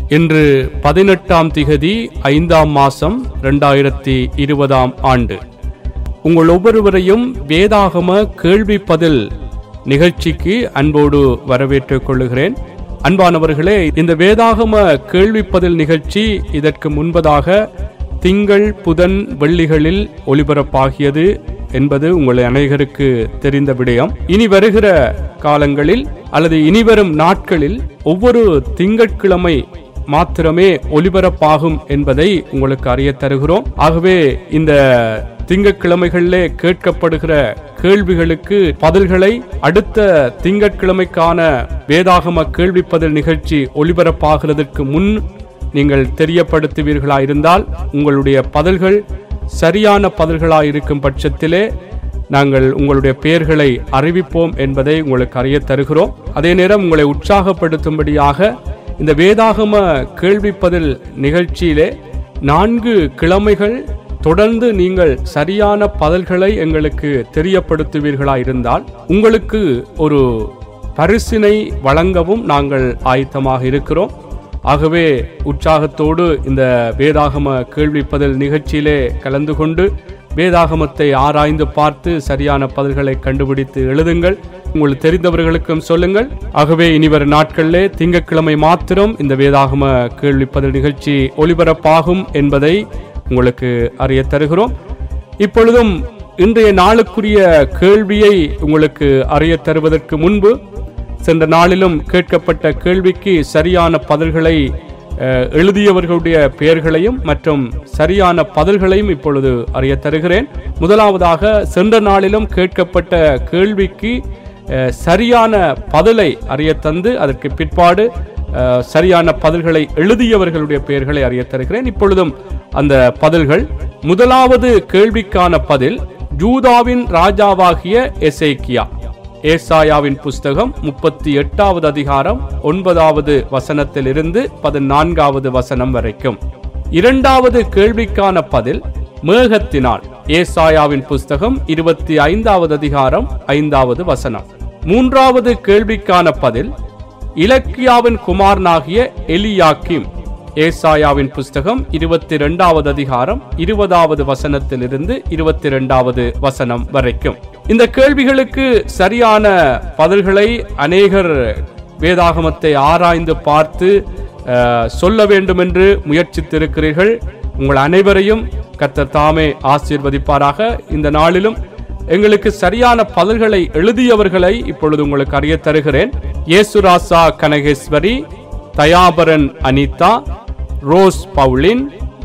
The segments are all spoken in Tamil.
இன்று பதினெட்டாம் திகதி ஐந்தாம் மாசம் ரெண்டாயிரத்தி இருபதாம் ஆண்டு உங்கள் ஒவ்வொருவரையும் வேதாகம கேள்வி பதில் நிகழ்ச்சிக்கு அன்போடு வரவேற்றுக் கொள்ளுகிறேன் அன்பானவர்களே இந்த வேதாகம கேள்வி பதில் நிகழ்ச்சி இதற்கு முன்பதாக திங்கள் புதன் வெள்ளிகளில் ஒளிபரப்பாகியது என்பது உங்கள் அனைவருக்கு தெரிந்த விடயம் இனி வருகிற காலங்களில் அல்லது இனிவரும் நாட்களில் ஒவ்வொரு திங்கட்கிழமை மாத்திரமே ஒலிபரப்பாகும் என்பதை உங்களுக்கு அறிய தருகிறோம் ஆகவே இந்த திங்கட்கிழமைகளிலே கேட்கப்படுகிற கேள்விகளுக்கு பதில்களை அடுத்த திங்கட்கிழமைக்கான வேதாகம கேள்வி பதில் நிகழ்ச்சி ஒலிபரப்பாகிறதற்கு முன் நீங்கள் தெரியப்படுத்துவீர்களாயிருந்தால் உங்களுடைய பதில்கள் சரியான பதில்களாயிருக்கும் பட்சத்திலே நாங்கள் உங்களுடைய பெயர்களை அறிவிப்போம் என்பதை உங்களுக்கு அறிய தருகிறோம் அதே நேரம் உங்களை உற்சாகப்படுத்தும்படியாக இந்த வேதாகம கேள்வி பதில் நிகழ்ச்சியிலே நான்கு கிழமைகள் தொடர்ந்து நீங்கள் சரியான பதில்களை எங்களுக்கு தெரியப்படுத்துவீர்களாயிருந்தால் உங்களுக்கு ஒரு பரிசினை வழங்கவும் நாங்கள் ஆயத்தமாக இருக்கிறோம் ஆகவே உற்சாகத்தோடு இந்த வேதாகம கேள்வி பதில் நிகழ்ச்சியிலே கலந்து கொண்டு வேதாகமத்தை ஆராய்ந்து பார்த்து சரியான பதில்களை கண்டுபிடித்து எழுதுங்கள் உங்களுக்கு தெரிந்தவர்களுக்கும் சொல்லுங்கள் ஆகவே இனிவரும் நாட்களிலே திங்கட்கிழமை மாத்திரம் இந்த வேதாகம கேள்வி பதில் நிகழ்ச்சி ஒளிபரப்பாகும் என்பதை உங்களுக்கு அறிய தருகிறோம் இப்பொழுதும் இன்றைய நாளுக்குரிய கேள்வியை உங்களுக்கு அறிய தருவதற்கு முன்பு சென்ற நாளிலும் கேட்கப்பட்ட கேள்விக்கு சரியான பதில்களை அஹ், எழுதியவர்களுடைய பெயர்களையும் மற்றும் சரியான பதில்களையும் இப்பொழுது அறிய தருகிறேன் முதலாவதாக சென்ற நாளிலும் கேட்கப்பட்ட கேள்விக்கு அஹ், சரியான பதிலை அறிய தந்து அதற்கு பிற்பாடு அஹ், சரியான பதில்களை எழுதியவர்களுடைய பெயர்களை அறிய தருகிறேன் இப்பொழுதும் அந்த பதில்கள் முதலாவது கேள்விக்கான பதில் ஜூதாவின் ராஜாவாகிய எசேக்கியா ஏசாயாவின் புஸ்தகம் முப்பத்தி எட்டாவது அதிகாரம் ஒன்பதாவது வசனத்திலிருந்து பதினான்காவது வசனம் வரைக்கும் இரண்டாவது கேள்விக்கான பதில் மேகத்தினால் ஏசாயாவின் புஸ்தகம் இருபத்தி ஐந்தாவது அதிகாரம் ஐந்தாவது வசனம் மூன்றாவது கேள்விக்கான பதில் இலக்கியாவின் குமாரனாகிய எலியாக்கிம் ஏசாயாவின் புஸ்தகம் இருபத்தி இரண்டாவது அதிகாரம் இருபதாவது வசனத்திலிருந்து இருபத்தி இரண்டாவது வசனம் வரைக்கும் இந்த கேள்விகளுக்கு சரியான பதில்களை அநேகர் வேதாகமத்தை ஆராய்ந்து பார்த்து அஹ், சொல்ல வேண்டும் என்று முயற்சித்திருக்கிறீர்கள் உங்கள் அனைவரையும் கர்த்தர் தாமே ஆசீர்வதிப்பாராக இந்த நாளிலும் எங்களுக்கு சரியான பதில்களை எழுதியவர்களை இப்பொழுது உங்களுக்கு அறிய தருகிறேன் Yesurasa Kanageswari Thayaparan Anitha Rose Pauline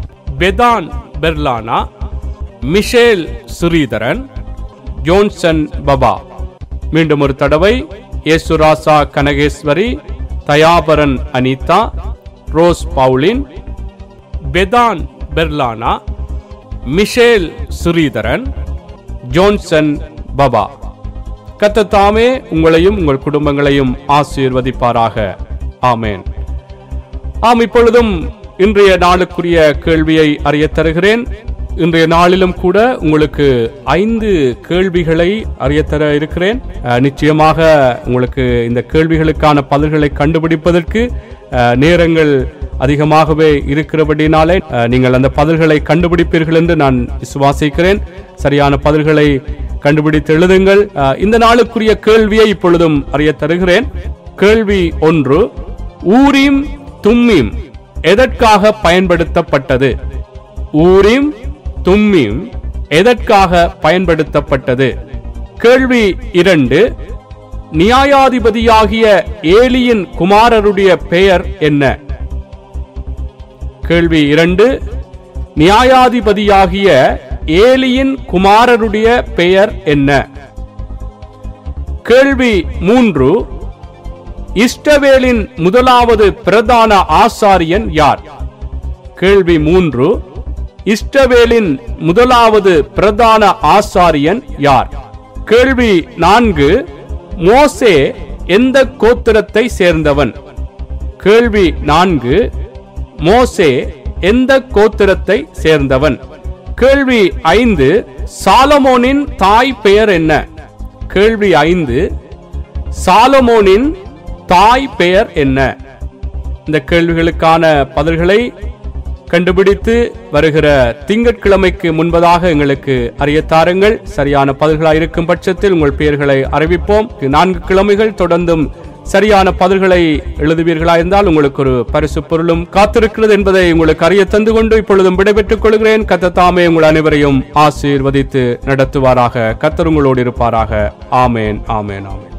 Bethan பெர்லானா Michel சுரீதரன் Johnson பபா மீண்டும் ஒரு தடவை Yesurasa Kanageswari Thayaparan Anitha Rose Pauline Bethan பெர்லானா Michel சுரீதரன் Johnson பபா கர்த்தர் தாமே உங்களையும் உங்கள் குடும்பங்களையும் ஆசீர்வதிப்பாராக ஆமென் ஆம் இப்பொழுதும் இன்றைய நாளுக்குரிய கேள்வியை அறிய தருகிறேன் இன்றைய நாளிலும் கூட உங்களுக்கு ஐந்து கேள்விகளை அறிய தர இருக்கிறேன் அஹ், நிச்சயமாக உங்களுக்கு இந்த கேள்விகளுக்கான பதில்களை கண்டுபிடிப்பதற்கு அஹ், நேரங்கள் அதிகமாகவே இருக்கிறபடினாலே அஹ், நீங்கள் அந்த பதில்களை கண்டுபிடிப்பீர்கள் என்று நான் விசுவாசிக்கிறேன் சரியான பதில்களை கண்டுபிடித்து எழுதுங்கள் அஹ், இந்த நாளுக்குரிய கேள்வியை இப்பொழுதும் அறிய தருகிறேன் கேள்வி ஒன்று ஊரீம் தும்மீம் எதற்காக பயன்படுத்தப்பட்டது ஊரீம் தும்மீம் எதற்காக பயன்படுத்தப்பட்டது கேள்வி இரண்டு நியாயாதிபதியாகிய ஏலியின் குமாரருடைய பெயர் என்ன கேள்வி இரண்டு நியாயாதிபதியாகிய ஏலியின் குமாரருடைய பெயர் என்ன கேள்வி மூன்று இஷ்டவேலின் முதலாவது பிரதான ஆசாரியன் யார் கேள்வி மூன்று இஷ்டவேலின் முதலாவது பிரதான ஆசாரியன் யார் கேள்வி நான்கு மோசே எந்த கோத்திரத்தை சேர்ந்தவன் கேள்வி நான்கு மோசே எந்த கோத்திரத்தை சேர்ந்தவன் கேள்வி ஐந்து சாலமோனின் தாய் பெயர் என்ன கேள்வி ஐந்து சாலமோனின் தாய் பெயர் என்ன இந்த கேள்விகளுக்கான பதில்களை கண்டுபிடித்து வருகிற திங்கட்கிழமைக்கு முன்பதாக எங்களுக்கு அறிய தாருங்கள் சரியான பதில்களாய் இருக்கும் பட்சத்தில் உங்கள் பெயர்களை அறிவிப்போம் நான்கு கிழமைகள் தொடர்ந்தும் சரியான பதில்களை எழுதுவீர்களா இருந்தால் உங்களுக்கு ஒரு பரிசு பொருளும் காத்திருக்கிறது என்பதை உங்களுக்கு அறிய தந்து கொண்டு இப்பொழுதும் விடைபெற்றுக் கொள்கிறேன் கத்தத்தாமே உங்கள் அனைவரையும் ஆசீர்வதித்து நடத்துவாராக கத்தர் உங்களோடு இருப்பாராக ஆமேன் ஆமேன் ஆமேன்